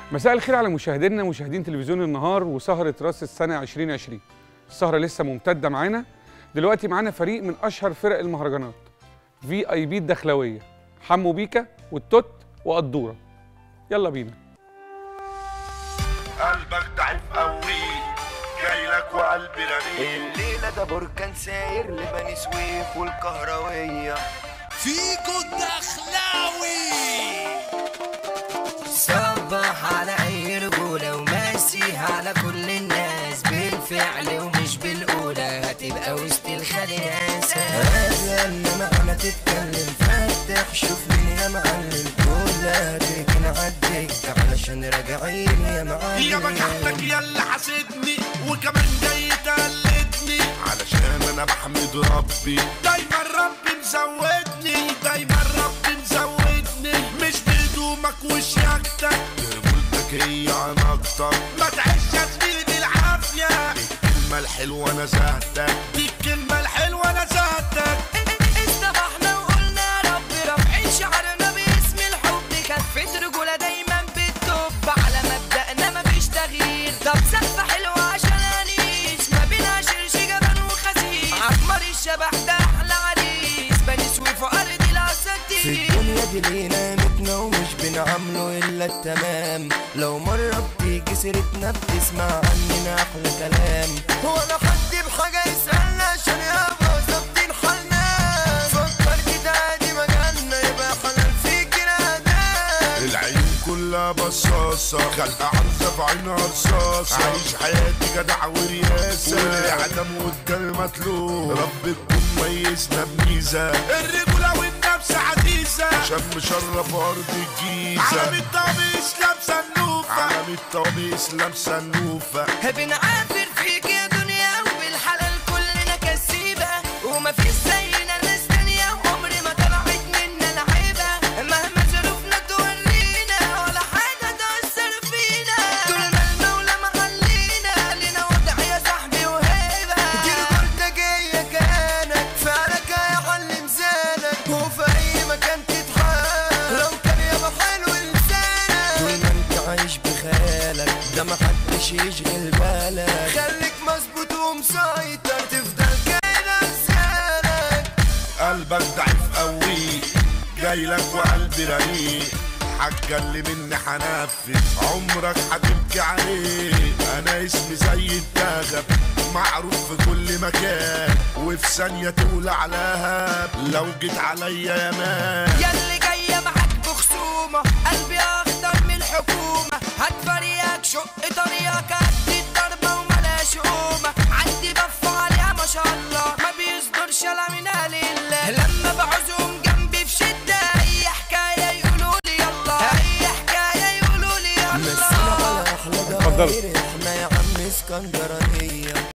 مساء الخير على مشاهدينا مشاهدين تلفزيون النهار وسهرة راس السنة 2020 السهرة لسه ممتدة معانا دلوقتي معانا فريق من أشهر فرق المهرجانات في اي بي الدخلوية حمو بيكا والتوت وقدورة يلا بينا قلبك ضعيف قوي جاي لك وقلبي رنين الليلة ده بركان ساير لبني سويف والكهروية فيكو الدخلاوي صبح على اي رجولة ومسيها على كل الناس بالفعل ومش بالقولة هتبقى وسط الخلياسة هذا انما انا تتكلم فتح شوف مين يا معلم كلها تكن عدك علشان راجعين يا معلم يا بجحتك يا اللي حاسدني وكمان جاي تقلدني علشان انا بحمد ربي دايما ربي مزودني دايما ربي مزودني مش بهدومك وشياكتك رجولتك هي عناقتك ما تعيش يا زميلي بالعافية الكلمة الحلوة نزهتك دي الكلمة الحلوة نزهتك استبحنا وقلنا يا رب رافعين شعرنا باسم الحب كفة رجولة دايما بتدب على مبدأنا مفيش تغيير طب سقفة حلوة عشان انيس ما بينا شرش جبل وخسيس عمر الشبح ده احلى عريس بني سويف وارض في الاساتير الدنيا دي لينا متنا ومش بنعمله الا التمام لو مرة بتيجي سيرتنا بتسمع عننا احلى كلام هو انا حد بحاجة يسألنا عشان يبقى ظابطين حالنا فكر كده ادي مجالنا يبقى حلال فيك نادام العيون كلها بصاصة خلق عرزة في عينها رصاصة عايش حياتي جدع ورياسة والعدم والجل مطلوب رب تكون ميزنا بميزة الرجولة والنفس عزيزة شم شرف أرض الجيزة عالم الطبيس لابسة النوفة عالم الطبيس لابسة النوفة بنعافر فيك يا دنيا وبالحلال كلنا كسيبة ومفيش زينا ناس تانية وعمر ما طلعت منا لعيبة مهما ظروفنا تورينا ولا حاجة تأثر فينا طول ما المولى محلينا لنا وضع يا صاحبي وهيبة دي رجولتك هي كيانك فعلك هيعلم زانك وفي اي مكان تتحال لو كان يابا حلو لسانك طول ما انت عايش بخيالك ده محدش يشغل بالك خليك مظبوط ومسيطر تفضل كده لسانك قلبك ضعيف قوي جاي لك وقلبي رقيق حاجة اللي مني هنفذ عمرك هتبكي عليه انا اسمي زي الدغب معروف في كل مكان وفي ثانية تولع لهب لو جيت عليا يا مان ياللي جاية معاك بخصومة قلبي أخضر من الحكومة هتفريك شق طريقك قد الضربة وملاش قومة عندي بف عليها ما شاء الله ما بيصدرش لا من لله لما بعوزهم جنبي في شدة أي حكاية يقولوا لي يلا أي حكاية يقولوا لي مسينا يلا على احلى اتفضل. ضمير احنا يا عم اسكندرانية